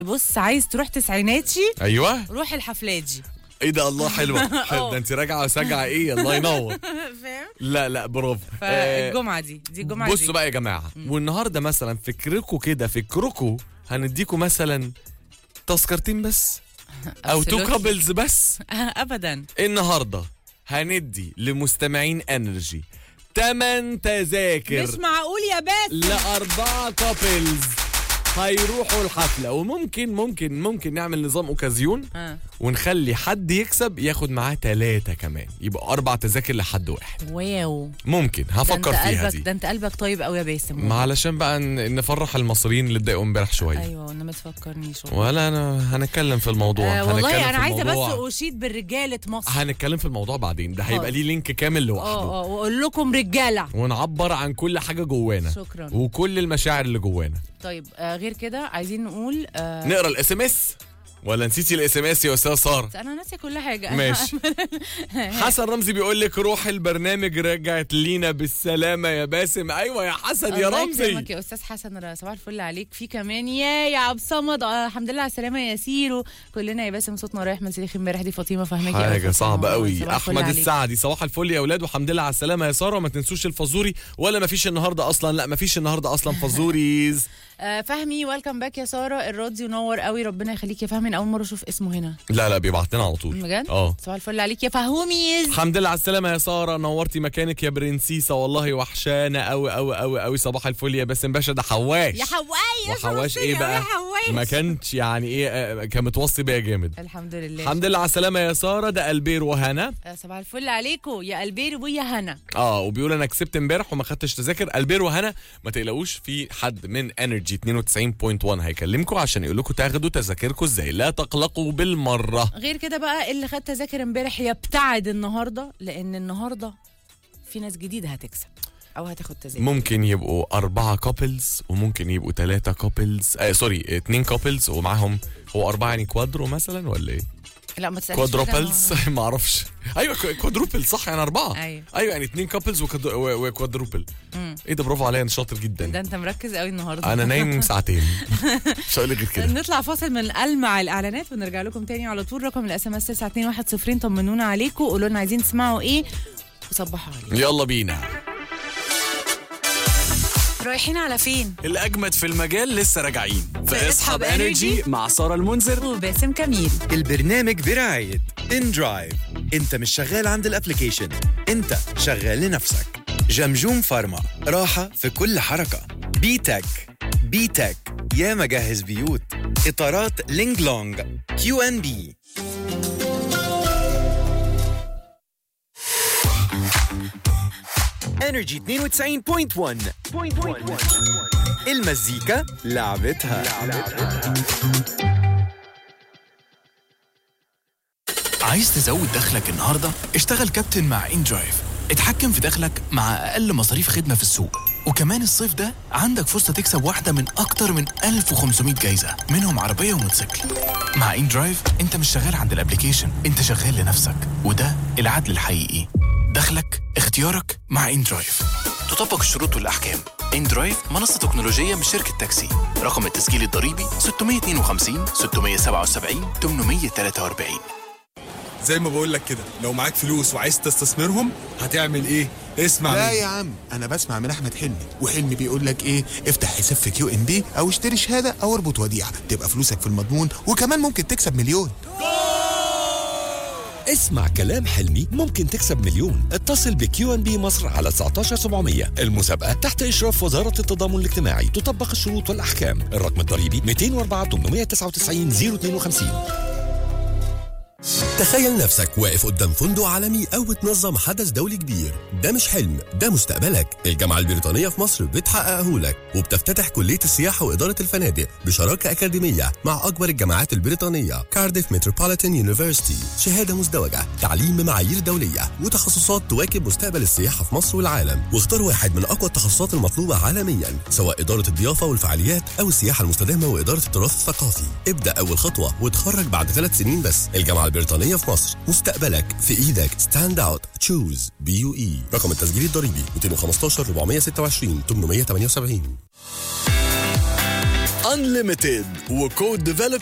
بص عايز تروح تسعيناتي ايوه روح الحفلات دي ايه ده الله حلوه حلو ده انت راجعه وسجعه ايه الله ينور فاهم لا لا برافو آه، فالجمعه دي دي الجمعه دي بصوا بقى يا جماعه والنهارده مثلا فكركم كده فكركم هنديكم مثلا تذكرتين بس او تو Absolutely. كابلز بس ابدا النهارده هندي لمستمعين انرجي 8 تذاكر مش معقول يا بس لأربعة كابلز هيروحوا الحفلة وممكن ممكن ممكن نعمل نظام اوكازيون آه. ونخلي حد يكسب ياخد معاه ثلاثة كمان يبقى أربع تذاكر لحد واحد واو ممكن ده هفكر انت فيها قلبك دي ده انت قلبك طيب قوي يا باسم ما علشان بقى ن- نفرح المصريين اللي اتضايقوا امبارح شوية ايوه وانا ما تفكرنيش والله. ولا أنا هنتكلم في الموضوع آه هنتكلم والله في انا عايزه الموضوع. بس اشيد بالرجاله مصر هنتكلم في الموضوع بعدين ده هيبقى آه. ليه لينك كامل اه لوحده اه واقول لكم رجاله ونعبر عن كل حاجة جوانا شكرا وكل المشاعر اللي جوانا طيب آه غير كده عايزين نقول آه نقرا الاس ام اس ولا نسيتي الاس ام اس يا استاذ ساره انا ناسيه كل حاجه ماشي حسن رمزي بيقول لك روح البرنامج رجعت لينا بالسلامه يا باسم ايوه يا حسن يا الله رمزي يكرمك يا استاذ حسن صباح الفل عليك في كمان يا يا عبد الصمد آه الحمد لله على السلامه يا سيرو كلنا يا باسم صوتنا رايح من سيخ امبارح دي فاطمه فاهماكي أوي حاجه فاطمة. صعبه قوي صباح الفل احمد عليك. السعدي صباح الفل يا اولاد وحمد لله على السلامه يا ساره ما تنسوش الفازوري ولا ما فيش النهارده اصلا لا ما فيش النهارده اصلا فازوريز آه فهمي ويلكم باك يا ساره الراديو نور قوي ربنا يخليك يا فهمي أنا اول مره اشوف اسمه هنا لا لا بيبعت لنا على طول بجد اه صباح الفل عليك يا فهوميز الحمد لله على السلامة يا سارة نورتي مكانك يا برنسيسة والله وحشانة أوي أوي أوي أوي صباح الفل يا باسم باشا ده حواش يا حواي يا وحواش شرفتني ايه يا بقى حواش. ما كانش يعني ايه آه، كان متوصي بيا جامد الحمد لله الحمد لله على السلامة يا سارة ده البير وهنا آه، صباح الفل عليكم يا البير ويا هنا اه وبيقول انا كسبت امبارح وما خدتش تذاكر البير وهنا ما تقلقوش في حد من انرجي 92.1 هيكلمكم عشان يقول لكم تاخدوا تذاكركم ازاي لا تقلقوا بالمرة غير كده بقى اللي خد تذاكر امبارح يبتعد النهارده لان النهارده في ناس جديده هتكسب او هتاخد تذاكر ممكن يبقوا أربعة كابلز وممكن يبقوا ثلاثة كابلز آه سوري اتنين كابلز ومعاهم هو أربعة يعني كوادرو مثلا ولا إيه؟ لا ما تسالنيش كوادروبلز ما اعرفش ايوه كو- كوادروبل صح يعني اربعه أيوة. ايوه يعني اتنين كابلز وكد- و- وكوادروبل ايه ده برافو عليا انا شاطر ده جدا انت مركز قوي النهارده انا نايم ساعتين مش هقول لك غير كده نطلع فاصل من ألمع الإعلانات ونرجع لكم تاني على طول رقم الاس ام اس 921 طمنونا عليكم قولوا لنا عايزين تسمعوا ايه وصبحوا علينا يلا بينا رايحين على فين؟ الاجمد في المجال لسه راجعين في اسحب Energy مع سارة المنذر وباسم كميل البرنامج برعاية ان درايف انت مش شغال عند الابليكيشن انت شغال لنفسك جمجوم فارما راحة في كل حركة بي تك بي تك يا مجهز بيوت اطارات لينج لونج كيو ان بي انرجي 92.1 المزيكا لعبتها, عايز تزود دخلك النهارده؟ اشتغل كابتن مع ان درايف اتحكم في دخلك مع اقل مصاريف خدمه في السوق وكمان الصيف ده عندك فرصه تكسب واحده من اكتر من 1500 جايزه منهم عربيه وموتوسيكل مع ان درايف انت مش شغال عند الابليكيشن انت شغال لنفسك وده العدل الحقيقي دخلك اختيارك مع ان درايف تطبق الشروط والاحكام ان درايف منصه تكنولوجيه من شركه تاكسي رقم التسجيل الضريبي 652 677 843 زي ما بقول لك كده لو معاك فلوس وعايز تستثمرهم هتعمل ايه اسمع لا مني. يا عم انا بسمع من احمد حلمي وحلمي بيقول لك ايه افتح حساب في كيو ام بي او اشتري شهاده او اربط وديعه تبقى فلوسك في المضمون وكمان ممكن تكسب مليون اسمع كلام حلمي ممكن تكسب مليون اتصل بكيو ان بي مصر على 19700 المسابقة تحت إشراف وزارة التضامن الاجتماعي تطبق الشروط والأحكام الرقم الضريبي 204 899 052 تخيل نفسك واقف قدام فندق عالمي أو بتنظم حدث دولي كبير ده مش حلم ده مستقبلك الجامعة البريطانية في مصر بتحققه لك وبتفتتح كلية السياحة وإدارة الفنادق بشراكة أكاديمية مع أكبر الجامعات البريطانية كارديف متروبوليتان يونيفرسيتي شهادة مزدوجة تعليم بمعايير دولية وتخصصات تواكب مستقبل السياحة في مصر والعالم واختار واحد من أقوى التخصصات المطلوبة عالميا سواء إدارة الضيافة والفعاليات أو السياحة المستدامة وإدارة التراث الثقافي ابدأ أول خطوة وتخرج بعد ثلاث سنين بس الجامعة البريطانية في مصر مستقبلك في إيدك ستاند أوت تشوز بي يو إي رقم التسجيل الضريبي 215 426 878 Unlimited وكود ديفلوب